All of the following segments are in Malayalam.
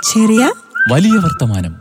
ചെറിയ വലിയ വർത്തമാനം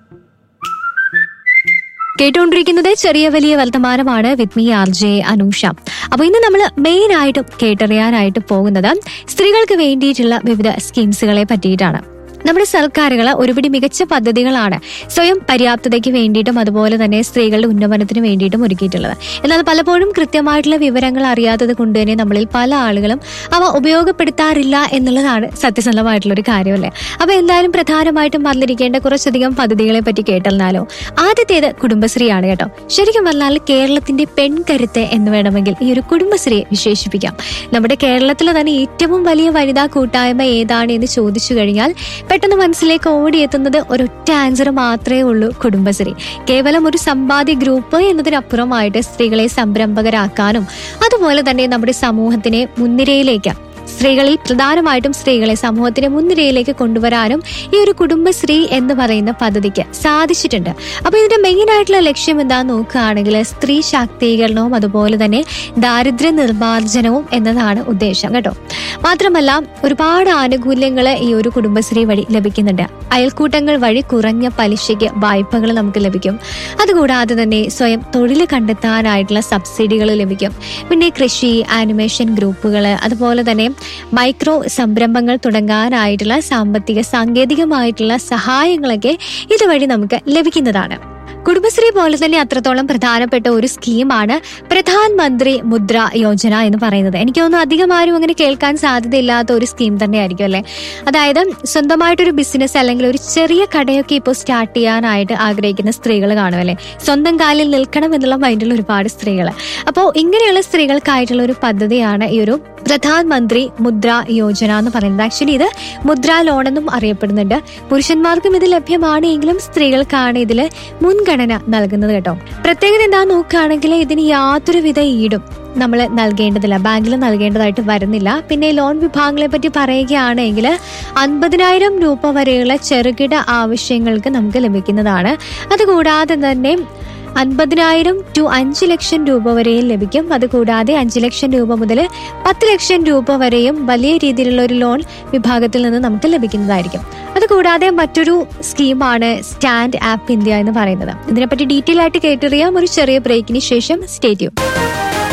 കേട്ടുകൊണ്ടിരിക്കുന്നത് ചെറിയ വലിയ വർത്തമാനമാണ് with me R J Anusha അപ്പൊ ഇന്ന് നമ്മൾ മെയിൻ ആയിട്ടും കേട്ടറിയാനായിട്ട് പോകുന്നത് സ്ത്രീകൾക്ക് വേണ്ടിയിട്ടുള്ള വിവിധ സ്കീംസുകളെ പറ്റിയിട്ടാണ് നമ്മുടെ സർക്കാരുകൾ ഒരുപിടി മികച്ച പദ്ധതികളാണ് സ്വയം പര്യാപ്തതയ്ക്ക് വേണ്ടിയിട്ടും അതുപോലെ തന്നെ സ്ത്രീകളുടെ ഉന്നമനത്തിന് വേണ്ടിയിട്ടും ഒരുക്കിയിട്ടുള്ളത് എന്നാൽ പലപ്പോഴും കൃത്യമായിട്ടുള്ള വിവരങ്ങൾ അറിയാത്തത് കൊണ്ട് തന്നെ നമ്മളിൽ പല ആളുകളും അവ ഉപയോഗപ്പെടുത്താറില്ല എന്നുള്ളതാണ് സത്യസന്ധമായിട്ടുള്ള ഒരു കാര്യമല്ലേ അപ്പൊ എന്തായാലും പ്രധാനമായിട്ടും വന്നിരിക്കേണ്ട കുറച്ചധികം പദ്ധതികളെ പറ്റി കേട്ടറിഞ്ഞാലോ ആദ്യത്തേത് കുടുംബശ്രീയാണ് കേട്ടോ ശരിക്കും പറഞ്ഞാൽ കേരളത്തിന്റെ പെൺകരുത്ത് എന്ന് വേണമെങ്കിൽ ഈ ഒരു കുടുംബശ്രീയെ വിശേഷിപ്പിക്കാം നമ്മുടെ കേരളത്തിൽ തന്നെ ഏറ്റവും വലിയ വനിതാ കൂട്ടായ്മ ഏതാണ് എന്ന് ചോദിച്ചു കഴിഞ്ഞാൽ പെട്ടെന്ന് മനസ്സിലേക്ക് ഓടിയെത്തുന്നത് ഒരൊറ്റ ആൻസർ മാത്രമേ ഉള്ളൂ കുടുംബശ്രീ കേവലം ഒരു സമ്പാദ്യ ഗ്രൂപ്പ് എന്നതിനപ്പുറമായിട്ട് സ്ത്രീകളെ സംരംഭകരാക്കാനും അതുപോലെ തന്നെ നമ്മുടെ സമൂഹത്തിനെ മുൻനിരയിലേക്ക് സ്ത്രീകളിൽ പ്രധാനമായിട്ടും സ്ത്രീകളെ സമൂഹത്തിന്റെ മുൻനിരയിലേക്ക് കൊണ്ടുവരാനും ഈ ഒരു കുടുംബശ്രീ എന്ന് പറയുന്ന പദ്ധതിക്ക് സാധിച്ചിട്ടുണ്ട് അപ്പൊ ഇതിന്റെ മെയിൻ ആയിട്ടുള്ള ലക്ഷ്യം എന്താന്ന് നോക്കുകയാണെങ്കിൽ സ്ത്രീ ശാക്തീകരണവും അതുപോലെ തന്നെ ദാരിദ്ര്യ നിർമ്മാർജ്ജനവും എന്നതാണ് ഉദ്ദേശം കേട്ടോ മാത്രമല്ല ഒരുപാട് ആനുകൂല്യങ്ങൾ ഈ ഒരു കുടുംബശ്രീ വഴി ലഭിക്കുന്നുണ്ട് അയൽക്കൂട്ടങ്ങൾ വഴി കുറഞ്ഞ പലിശയ്ക്ക് വായ്പകൾ നമുക്ക് ലഭിക്കും അതുകൂടാതെ തന്നെ സ്വയം തൊഴിൽ കണ്ടെത്താനായിട്ടുള്ള സബ്സിഡികൾ ലഭിക്കും പിന്നെ കൃഷി ആനിമേഷൻ ഗ്രൂപ്പുകൾ അതുപോലെ തന്നെ മൈക്രോ സംരംഭങ്ങൾ തുടങ്ങാനായിട്ടുള്ള സാമ്പത്തിക സാങ്കേതികമായിട്ടുള്ള സഹായങ്ങളൊക്കെ ഇതുവഴി നമുക്ക് ലഭിക്കുന്നതാണ് കുടുംബശ്രീ പോലെ തന്നെ അത്രത്തോളം പ്രധാനപ്പെട്ട ഒരു സ്കീമാണ് പ്രധാൻ മന്ത്രി മുദ്ര യോജന എന്ന് പറയുന്നത് എനിക്ക് തോന്നുന്നു അധികം ആരും അങ്ങനെ കേൾക്കാൻ സാധ്യതയില്ലാത്ത ഒരു സ്കീം തന്നെയായിരിക്കും അല്ലെ അതായത് സ്വന്തമായിട്ടൊരു ബിസിനസ് അല്ലെങ്കിൽ ഒരു ചെറിയ കടയൊക്കെ ഇപ്പോൾ സ്റ്റാർട്ട് ചെയ്യാനായിട്ട് ആഗ്രഹിക്കുന്ന സ്ത്രീകൾ കാണുമല്ലേ സ്വന്തം കാലിൽ നിൽക്കണം എന്നുള്ള മൈൻഡിൽ ഒരുപാട് സ്ത്രീകൾ അപ്പോൾ ഇങ്ങനെയുള്ള സ്ത്രീകൾക്കായിട്ടുള്ള ഒരു പദ്ധതിയാണ് ഈ ഒരു പ്രധാൻ മന്ത്രി മുദ്ര യോജന എന്ന് പറയുന്നത് ആക്ച്വലി ഇത് മുദ്ര ലോൺ എന്നും അറിയപ്പെടുന്നുണ്ട് പുരുഷന്മാർക്കും ഇത് ലഭ്യമാണ് എങ്കിലും സ്ത്രീകൾക്കാണ് ഇതിൽ മുൻഗണന നൽകുന്നത് കേട്ടോ പ്രത്യേകത എന്താ നോക്കുകയാണെങ്കിൽ ഇതിന് യാതൊരുവിധ ഈടും നമ്മൾ നൽകേണ്ടതില്ല ബാങ്കിൽ നൽകേണ്ടതായിട്ട് വരുന്നില്ല പിന്നെ ലോൺ വിഭാഗങ്ങളെ പറ്റി പറയുകയാണെങ്കിൽ അൻപതിനായിരം രൂപ വരെയുള്ള ചെറുകിട ആവശ്യങ്ങൾക്ക് നമുക്ക് ലഭിക്കുന്നതാണ് അതുകൂടാതെ തന്നെ അൻപതിനായിരം ടു അഞ്ച് ലക്ഷം രൂപ വരെയും ലഭിക്കും അതുകൂടാതെ അഞ്ച് ലക്ഷം രൂപ മുതൽ പത്ത് ലക്ഷം രൂപ വരെയും വലിയ രീതിയിലുള്ള ഒരു ലോൺ വിഭാഗത്തിൽ നിന്ന് നമുക്ക് ലഭിക്കുന്നതായിരിക്കും അതുകൂടാതെ മറ്റൊരു സ്കീമാണ് സ്റ്റാൻഡ് ആപ്പ് ഇന്ത്യ എന്ന് പറയുന്നത് ഇതിനെപ്പറ്റി ഡീറ്റെയിൽ ആയിട്ട് കേട്ടറിയാം ഒരു ചെറിയ ബ്രേക്കിന് ശേഷം സ്റ്റേറ്റ്യൂ